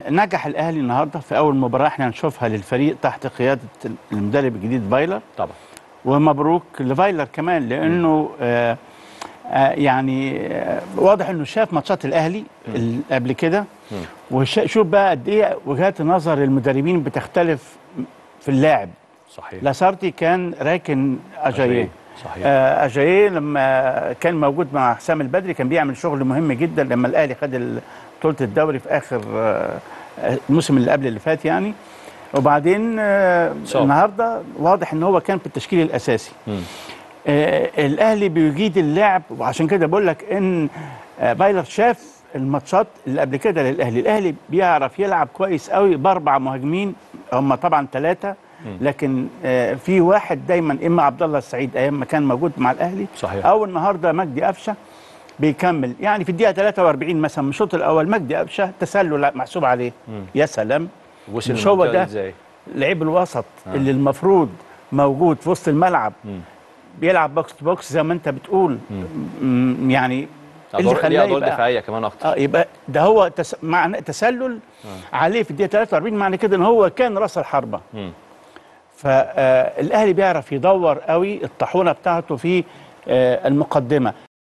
نجح الاهلي النهارده في اول مباراه احنا هنشوفها للفريق تحت قياده المدرب الجديد فايلر طبعا ومبروك لفايلر كمان لانه آه آه يعني آه واضح انه شاف ماتشات الاهلي ال- قبل كده وشوف بقى قد ايه وجهات نظر المدربين بتختلف في اللاعب صحيح لاسارتي كان راكن اجاييه صحيح آه، اجاييه لما كان موجود مع حسام البدري كان بيعمل شغل مهم جدا لما الاهلي خد ال- بطوله الدوري في اخر آه، آه، الموسم اللي قبل اللي فات يعني وبعدين آه، صعب. النهارده واضح ان هو كان في التشكيل الاساسي مم. آه، الاهلي بيجيد اللعب وعشان كده بقول لك ان آه، بايلر شاف الماتشات اللي قبل كده للاهلي الاهلي بيعرف يلعب كويس قوي باربع مهاجمين هم طبعا ثلاثه لكن آه، في واحد دايما اما عبد الله السعيد ايام ما كان موجود مع الاهلي صحيح. او النهارده مجدي قفشه بيكمل يعني في الدقيقه 43 مثلا من الشوط الاول مجدي قفشه تسلل محسوب عليه يا سلام وصل مش هو المنطقة ده دي ازاي لعيب الوسط اللي المفروض موجود في وسط الملعب مم. بيلعب بوكس تو بوكس زي ما انت بتقول م- يعني اللي أدوار- ليه خلاه ادوار يبقى دفاعيه كمان اكتر اه يبقى ده هو تس... معنى تسلل عليه في الدقيقه 43 معنى كده ان هو كان راس الحربه مم. فالاهلي بيعرف يدور قوي الطاحونه بتاعته في آه، المقدمه